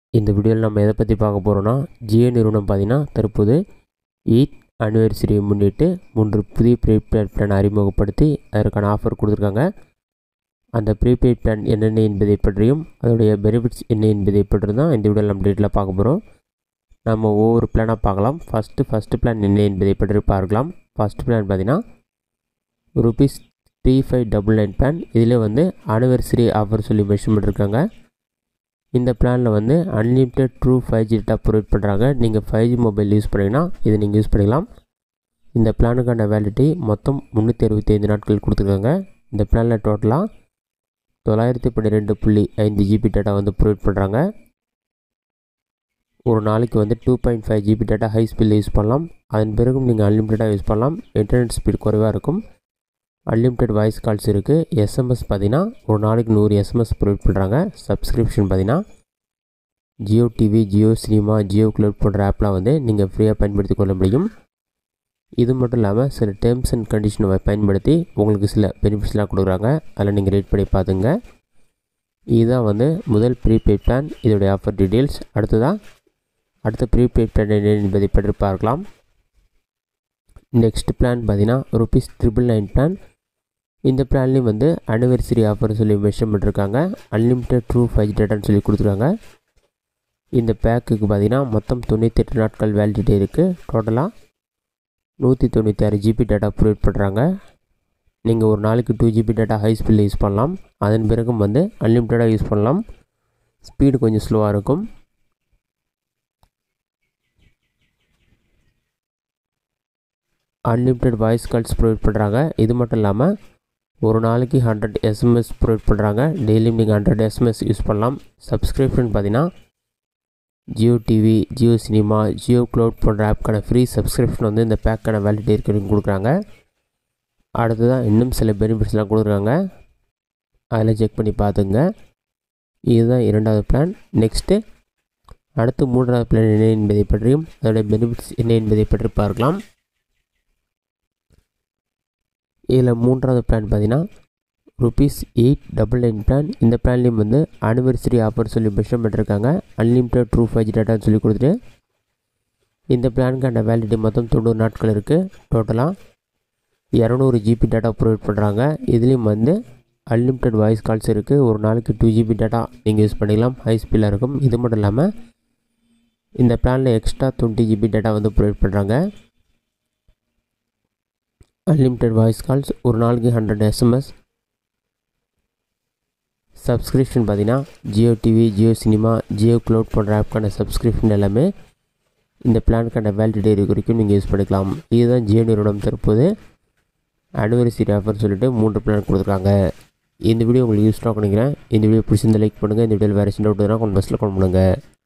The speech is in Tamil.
இந்த வீடியோவில் நம்ம எதை பற்றி பார்க்க போகிறோன்னா ஜியோ நிறுவனம் பார்த்தீங்கன்னா தற்போது எயிட் அனிவர்சரியை முன்னிட்டு மூன்று புதிய ப்ரீபெய்ட் பிளான் அறிமுகப்படுத்தி அதற்கான ஆஃபர் கொடுத்துருக்காங்க அந்த ப்ரீபெய்ட் பிளான் என்னென்ன என்பதை பற்றியும் அதோடைய பெனிஃபிட்ஸ் என்ன என்பதை பற்றியும் தான் இந்த வீடியோவில் நம்ம டீட்டெயிலாக பார்க்க போகிறோம் நம்ம ஒவ்வொரு பிளானாக பார்க்கலாம் ஃபஸ்ட்டு ஃபஸ்ட்டு பிளான் என்ன என்பதை பற்றி பார்க்கலாம் ஃபஸ்ட் பிளான் பார்த்தீங்கன்னா rupees three five double nine plan இதில் வந்து அனிவர்சரி ஆஃபர் சொல்லி மென்ஷன் பண்ணியிருக்காங்க இந்த பிளானில் வந்து unlimited true five G data provide பண்ணுறாங்க நீங்கள் ஃபைவ் ஜி மொபைல் யூஸ் பண்ணிங்கன்னா இதை நீங்கள் யூஸ் பண்ணிக்கலாம் இந்த பிளானுக்கான வேலிட்டி மொத்தம் முந்நூற்றி அறுபத்தி ஐந்து நாட்கள் கொடுத்துருக்காங்க இந்த பிளானில் டோட்டலாக தொள்ளாயிரத்தி பன்னிரெண்டு புள்ளி ஐந்து ஜிபி டேட்டா வந்து ப்ரொவைட் பண்ணுறாங்க ஒரு நாளைக்கு வந்து two point five GB data high ஸ்பீடில் யூஸ் பண்ணலாம் அதன் பிறகும் நீங்கள் அன்லிமிட்டடாக யூஸ் பண்ணலாம் இன்டர்நெட் ஸ்பீட் குறைவாக இருக்கும் அன்லிமிட்டெட் வாய்ஸ் கால்ஸ் இருக்குது எஸ்எம்எஸ் பார்த்தீங்கன்னா ஒரு நாளைக்கு நூறு எஸ்எம்எஸ் ப்ரொவைட் பண்ணுறாங்க சப்ஸ்கிரிப்ஷன் பார்த்தீங்கன்னா Jio TV Jio cinema Jio club போன்ற ஆப்லாம் வந்து நீங்கள் ஃப்ரீயாக பயன்படுத்தி கொள்ள முடியும் இது மட்டும் இல்லாமல் சில டேர்ம்ஸ் அண்ட் கண்டிஷனை பயன்படுத்தி உங்களுக்கு சில பெனிஃபிட்ஸ்லாம் கொடுக்குறாங்க அதில் நீங்கள் ரேட் பண்ணி பார்த்துங்க இதுதான் வந்து முதல் ப்ரீபெய்ட் பிளான் இதோடைய ஆஃபர் டீட்டெயில்ஸ் அடுத்ததாக அடுத்த ப்ரீபெய்ட் பிளான் என்ன என்பதை பற்றி பார்க்கலாம் நெக்ஸ்ட் பிளான் பார்த்தீங்கன்னா ருபீஸ் ட்ரிபிள் நைன் பிளான் இந்த பிளான்லேயும் வந்து அனிவர்சரி ஆஃபர் சொல்லி மென்ஷன் பண்ணிருக்காங்க அன்லிமிட்டட் ட்ரூ ஃபைவ் டேட்டான்னு சொல்லி கொடுத்துருக்காங்க இந்த பேக்குக்கு பார்த்தீங்கன்னா மொத்தம் தொண்ணூத்தெட்டு நாட்கள் வேலிடிட்டி இருக்குது டோட்டலாக நூற்றி தொண்ணூற்றி ஆறு ஜிபி டேட்டா ப்ரொவைட் பண்ணுறாங்க நீங்கள் ஒரு நாளைக்கு டூ ஜிபி டேட்டா ஹை ஸ்பீடில் யூஸ் பண்ணலாம் அதன் பிறகும் வந்து அன்லிமிட்டடாக யூஸ் பண்ணலாம் ஸ்பீடு கொஞ்சம் ஸ்லோவாக இருக்கும் அன்லிமிட்டெட் வாய்ஸ் கால்ஸ் ப்ரொவைட் பண்ணுறாங்க இது மட்டும் இல்லாமல் ஒரு நாளைக்கு ஹண்ட்ரட் எஸ்எம்எஸ் ப்ரொவைட் பண்ணுறாங்க டெய்லியும் நீங்கள் ஹண்ட்ரட் எஸ்எம்எஸ் யூஸ் பண்ணலாம் சப்ஸ்கிரிப்ஷன் பார்த்தீங்கன்னா Jio TV Jio cinema Jio cloud போன்ற ஆப்க்கான ஃப்ரீ சப்ஸ்கிரிப்ஷன் வந்து இந்த பேக்கான வேலிட்டி இருக்கிறது கொடுக்குறாங்க அடுத்ததான் இன்னும் சில பெனிஃபிட்ஸ்லாம் கொடுக்குறாங்க அதில் செக் பண்ணி பார்த்துங்க இதுதான் இரண்டாவது பிளான் நெக்ஸ்ட்டு அடுத்து மூன்றாவது பிளான் என்ன என்பதை பற்றியும் அதோடைய பெனிஃபிட்ஸ் என்ன என்பதை பற்றி பார்க்கலாம் இதில் மூன்றாவது பிளான் பார்த்தீங்கன்னா rupees eight double nine plan இந்த பிளான்லேயும் வந்து அனிவர்சரி ஆஃபர் சொல்லி மென்ஷன் பண்ணிருக்காங்க அன்லிமிட்டட் ட்ரூ ஃபைவ் ஜி டேட்டான்னு சொல்லி கொடுத்துட்டு இந்த பிளானுக்கான வேலிடிட்டி மொத்தம் தொண்ணூறு நாட்கள் இருக்குது டோட்டலாக இரநூறு ஜிபி டேட்டா ப்ரொவைட் பண்ணுறாங்க இதுலேயும் வந்து அன்லிமிட்டட் வாய்ஸ் கால்ஸ் இருக்குது ஒரு நாளைக்கு டூ ஜிபி டேட்டா நீங்கள் யூஸ் பண்ணிக்கலாம் ஹை ஸ்பீடில் இருக்கும் இது மட்டும் இல்லாமல் இந்த பிளானில் எக்ஸ்ட்ரா டுவெண்ட்டி ஜிபி டேட்டா வந்து ப்ரொவைட் பண்ணுறாங்க அன்லிமிட்டெட் வாய்ஸ் கால்ஸ் ஒரு நாளைக்கு ஹண்ட்ரட் எஸ்எம்எஸ் சப்ஸ்கிரிப்ஷன் பார்த்தீங்கன்னா Jio TV Jio cinema Jio cloud போன்ற ஆப்க்கான சப்ஸ்கிரிப்ஷன் எல்லாமே இந்த பிளானுக்கான வேலிடிட்டி வரைக்கும் நீங்கள் யூஸ் பண்ணிக்கலாம் இதுதான் ஜியோ நிறுவனம் தற்போது அனிவர்சரி ஆஃபர் சொல்லிட்டு மூன்று பிளான் கொடுத்துருக்காங்க இந்த வீடியோ உங்களுக்கு யூஸ்ஃபுல்லாக நினைக்கிறேன் இந்த வீடியோ பிடிச்சிருந்த லைக் பண்ணுங்கள் இந்த வீடியோவில் வேறு சின்ன டவுட் கொஞ்சம் பஸ்ஸில் கொண்டு பண்ணுங்கள்